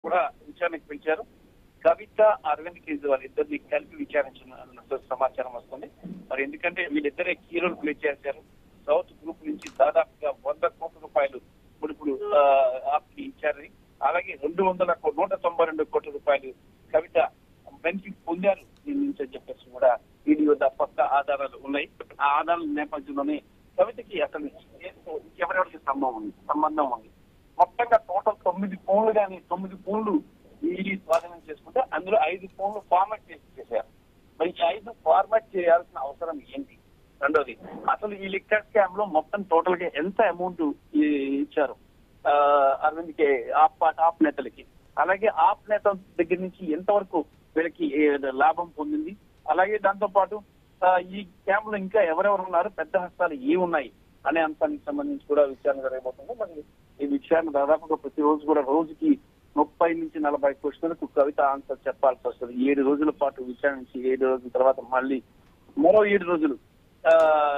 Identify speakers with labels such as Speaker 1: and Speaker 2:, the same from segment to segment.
Speaker 1: కూడా విచారణకు పిలిచారు కవిత అరవింద్ కేజ్రీవాల్ ఇద్దరిని కలిపి విచారించినట్టు సమాచారం వస్తుంది మరి ఎందుకంటే వీళ్ళిద్దరే కీ రోల్ ప్లే చేశారు సౌత్ గ్రూప్ నుంచి దాదాపుగా వంద కోట్ల రూపాయలు ఇప్పుడు ఇప్పుడు ఆప్కి ఇచ్చారని అలాగే రెండు వందల కో- నూట తొంభై రెండు కోట్ల రూపాయలు కవిత బెనిఫిట్ పొందారు దీని నుంచి అని చెప్పేసి కూడా ఈడీ వద్ద కొత్త ఆధారాలు ఉన్నాయి ఆ ఆధారాల నేపథ్యంలోనే కవితకి అసలు కేసుతో ఎవరెవరికి సంబంధం ఉంది సంబంధం ఉంది మొత్తంగా టోటల్ తొమ్మిది ఫోన్లు కానీ తొమ్మిది ఫోన్లు ఈడీ స్వాధీనం చేసుకుంటే అందులో ఐదు ఫోన్లు ఫార్మాట్ చేసి చేశారు మరి ఈ ఐదు ఫార్మాట్ చేయాల్సిన అవసరం ఏంటి రెండోది అసలు ఈ లిక్కర్ స్కామ్ లో మొత్తం టోటల్ గా ఎంత అమౌంట్ ఇచ్చారు ఆ, అరవింద్ కే ఆప్ ఆప్ నేతలకి అలాగే ఆప్ నేత దగ్గర నుంచి ఎంతవరకు వీళ్ళకి ఏ, లాభం పొందింది అలాగే దాంతో పాటు ఆ, ఈ స్కామ్ లో ఇంకా ఎవరెవరు ఉన్నారు పెద్ద హస్తాలు ఏ ఉన్నాయి అనే అంశానికి సంబంధించి కూడా విచారణ జరగబోతుంది మరి ఈ విచారణ దాదాపుగా ప్రతి రోజు కూడా రోజుకి ముప్పై నుంచి నలభై క్వశ్చన్లకు కవిత ఆన్సర్ చెప్పాల్సి వస్తుంది ఏడు రోజుల పాటు విచారణ నుంచి ఏడు రోజుల తర్వాత మళ్ళీ మరో ఏడు రోజులు ఆ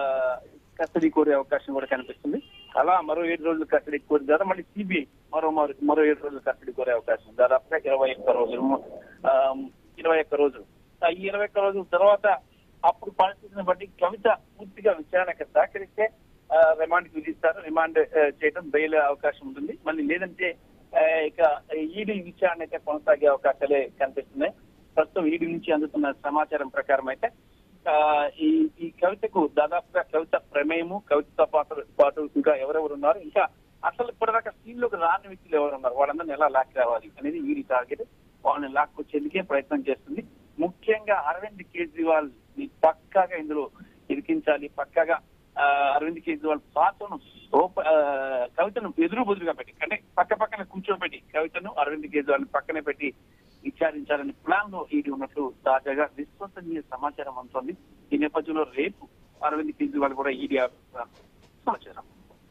Speaker 1: కస్టడీ కోరే అవకాశం కూడా కనిపిస్తుంది అలా మరో ఏడు రోజులు కస్టడీ కోరిన తర్వాత మళ్ళీ సిబిఐ మరో మరో మరో ఏడు రోజులు కస్టడీ కోరే అవకాశం ఉంది. దాదాపుగా ఇరవై ఒక్క రోజులు ఆ, ఇరవై ఒక్క రోజులు ఆ, ఈ ఇరవై ఒక్క రోజుల తర్వాత అప్పుడు పరిస్థితిని బట్టి కవిత పూర్తిగా విచారణకు సహకరిస్తే ఆ, రిమాండ్ కి విధిస్తారు రిమాండ్ ఆ, చేయడం బెయిల్ అవకాశం ఉంటుంది మళ్ళీ లేదంటే ఆ, ఇక ఈడీ విచారణ అయితే కొనసాగే అవకాశాలే కనిపిస్తున్నాయి ప్రస్తుతం ఈడీ నుంచి అందుతున్న సమాచారం ప్రకారం అయితే ఆ, ఈ ఈ కవితకు దాదాపుగా కవిత ప్రమేయము కవితతో పాటు పాటు ఇంకా ఎవరెవరు ఉన్నారు ఇంకా అసలు ఇప్పటిదాకా సీన్ లోకి రాని వ్యక్తులు ఎవరు ఉన్నారు వాళ్ళందరినీ ఎలా లాక్ రావాలి అనేది వీరి టార్గెట్ వాళ్ళని లాక్కొచ్చేందుకే ప్రయత్నం చేస్తుంది ముఖ్యంగా అరవింద్ కేజ్రీవాల్ ని పక్కాగా ఇందులో ఇరికించాలి పక్కాగా ఆ, అరవింద్ కేజ్రీవాల్ పాత్రను ఓప- ఆ, కవితను ఎదురు బుదురుగా పెట్టి అంటే పక్క పక్కన కూర్చోబెట్టి కవితను అరవింద్ కేజ్రీవాల్ పక్కనే పెట్టి విచారించాలని ప్లాన్ లో ఈడీ ఉన్నట్లు తాజాగా విశ్వసనీయ సమాచారం అందుతోంది ఈ నేపథ్యంలో రేపు అరవింద్ కేజ్రీవాల్ కూడా ఈడీ సమాచారం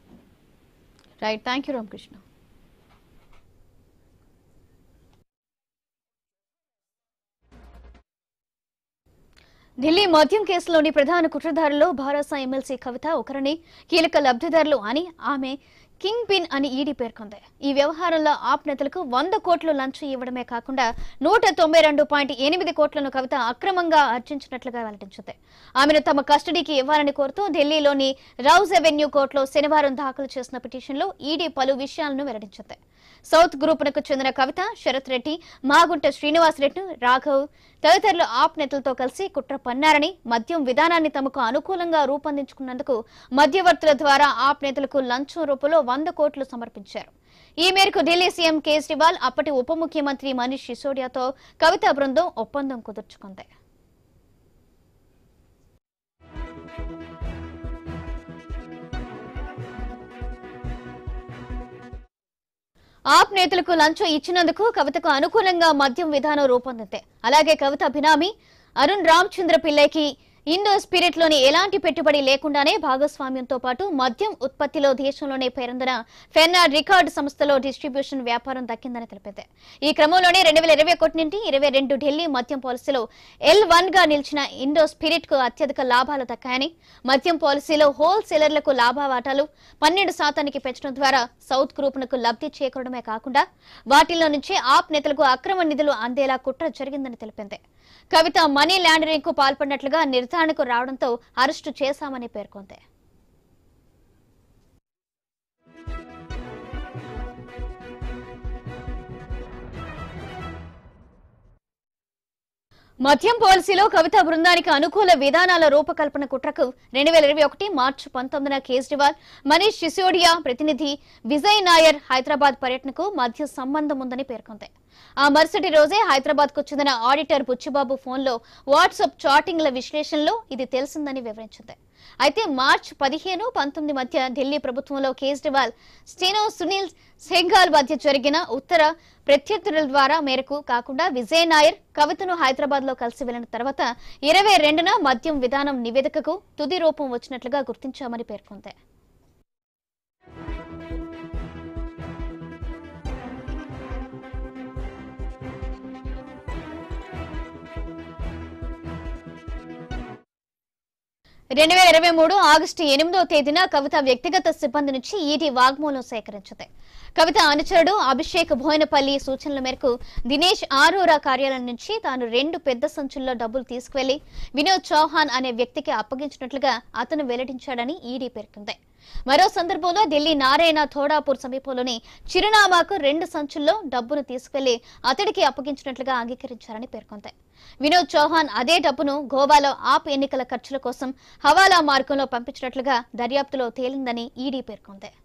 Speaker 2: right thank you Ramakrishna Delhi మద్యం కేసులోని ప్రధాన కుట్రదారులో భారత ఎమ్మెల్సీ కవిత ఒకరిని కీలక లబ్ధిదారులు అని ఆమె కింగ్ పిన్ అని ఈడీ పేర్కొంది ఈ వ్యవహారంలో ఆప్ నేతలకు వంద కోట్లు లంచం ఇవ్వడమే కాకుండా నూట తొంభై రెండు పాయింట్ ఎనిమిది కోట్లను కవిత అక్రమంగా అర్జించినట్లుగా వెల్లడించింది ఆమెను తమ కస్టడీకి ఇవ్వాలని కోరుతూ ఢిల్లీలోని రౌజ్ అవెన్యూ కోర్టులో శనివారం దాఖలు చేసిన పిటిషన్లో ఈడీ పలు విషయాలను వెల్లడించింది సౌత్ గ్రూపునకు చెందిన కవిత శరత్ రెడ్డి మాగుంట శ్రీనివాస్ రెడ్డి రాఘవ్ తదితరులు ఆప్ నేతలతో కలిసి కుట్ర పన్నారని మద్యం విధానాన్ని తమకు అనుకూలంగా రూపొందించుకున్నందుకు మధ్యవర్తుల ద్వారా ఆప్ నేతలకు లంచం రూపంలో వంద కోట్లు సమర్పించారు ఈ మేరకు ఢిల్లీ సీఎం కేజ్రీవాల్ అప్పటి ఉప ముఖ్యమంత్రి మనీష్ సిసోడియాతో కవిత బృందం ఒప్పందం కుదుర్చుకుంది ఆప్ నేతలకు లంచం ఇచ్చినందుకు కవితకు అనుకూలంగా మద్యం విధానం రూపొందింది అలాగే కవిత బినామీ అరుణ్ రామచంద్ర పిల్లైకి ఇండో స్పిరిట్ లోని ఎలాంటి పెట్టుబడి లేకుండానే భాగస్వామ్యంతో పాటు మద్యం ఉత్పత్తిలో దేశంలోనే పేరొందిన ఫెన్నార్ రికార్డు సంస్థలో డిస్ట్రిబ్యూషన్ వ్యాపారం దక్కిందని తెలిపింది ఈ క్రమంలోనే రెండు వేల ఇరవై ఒకటి నుండి ఇరవై రెండు ఢిల్లీ మద్యం పాలసీలో ఎల్ వన్ గా నిలిచిన ఇండో స్పిరిట్ కు అత్యధిక లాభాలు దక్కాయని మద్యం పాలసీలో హోల్సేలర్లకు లాభ వాటాలు పన్నెండు శాతానికి పెంచడం ద్వారా సౌత్ గ్రూపునకు లబ్ధి చేకూరడమే కాకుండా వాటిల్లో నుంచి ఆప్ నేతలకు అక్రమ నిధులు అందేలా కుట్ర జరిగిందని తెలిపింది కవిత మనీ లాండరింగ్ కు పాల్పడినట్లుగా నిర్ధారణకు రావడంతో అరెస్టు చేశామని పేర్కొంది మద్యం పాలసీలో కవిత బృందానికి అనుకూల విధానాల రూపకల్పన కుట్రకు రెండు వేల ఇరవై ఒకటి మార్చి పంతొమ్మిదిన కేజ్రీవాల్ మనీష్ సిసోడియా ప్రతినిధి విజయ్ నాయర్ హైదరాబాద్ పర్యటనకు మధ్య సంబంధం ఉందని పేర్కొంది ఆ మరుసటి రోజే హైదరాబాద్ కు చెందిన ఆడిటర్ బుచ్చిబాబు ఫోన్లో వాట్సాప్ చాటింగ్ల విశ్లేషణలో ఇది తెలిసిందని వివరించింది అయితే మార్చ్ పదిహేను పంతొమ్మిది మధ్య ఢిల్లీ ప్రభుత్వంలో కేజ్రీవాల్ స్టెనో సునీల్ సెంగాల్ మధ్య జరిగిన ఉత్తర ప్రత్యర్థుల ద్వారా మేరకు కాకుండా విజయ్ నాయర్ కవితను హైదరాబాద్ లో కలిసి వెళ్లిన తర్వాత ఇరవై రెండున మద్యం విధానం నివేదికకు తుది రూపం వచ్చినట్లుగా గుర్తించామని పేర్కొంది రెండు వేల ఇరవై మూడు ఆగస్టు ఎనిమిదో తేదీన కవిత వ్యక్తిగత సిబ్బంది నుంచి ఈడీ వాగ్మూలం సేకరించింది కవిత అనుచరుడు అభిషేక్ భోయనపల్లి సూచనల మేరకు దినేష్ ఆరోరా కార్యాలయం నుంచి తాను రెండు పెద్ద సంచుల్లో డబ్బులు తీసుకువెళ్లి వినోద్ చౌహాన్ అనే వ్యక్తికి అప్పగించినట్లుగా అతను వెల్లడించాడని ఈడీ పేర్కొంది మరో సందర్భంలో ఢిల్లీ నారాయణ థోడాపూర్ సమీపంలోని చిరునామాకు రెండు సంచుల్లో డబ్బును తీసుకెళ్లి అతడికి అప్పగించినట్లుగా అంగీకరించారని పేర్కొంది వినోద్ చౌహాన్ అదే డబ్బును గోవాలో ఆప్ ఎన్నికల ఖర్చుల కోసం హవాలా మార్గంలో పంపించినట్లుగా దర్యాప్తులో తేలిందని ఈడీ పేర్కొంది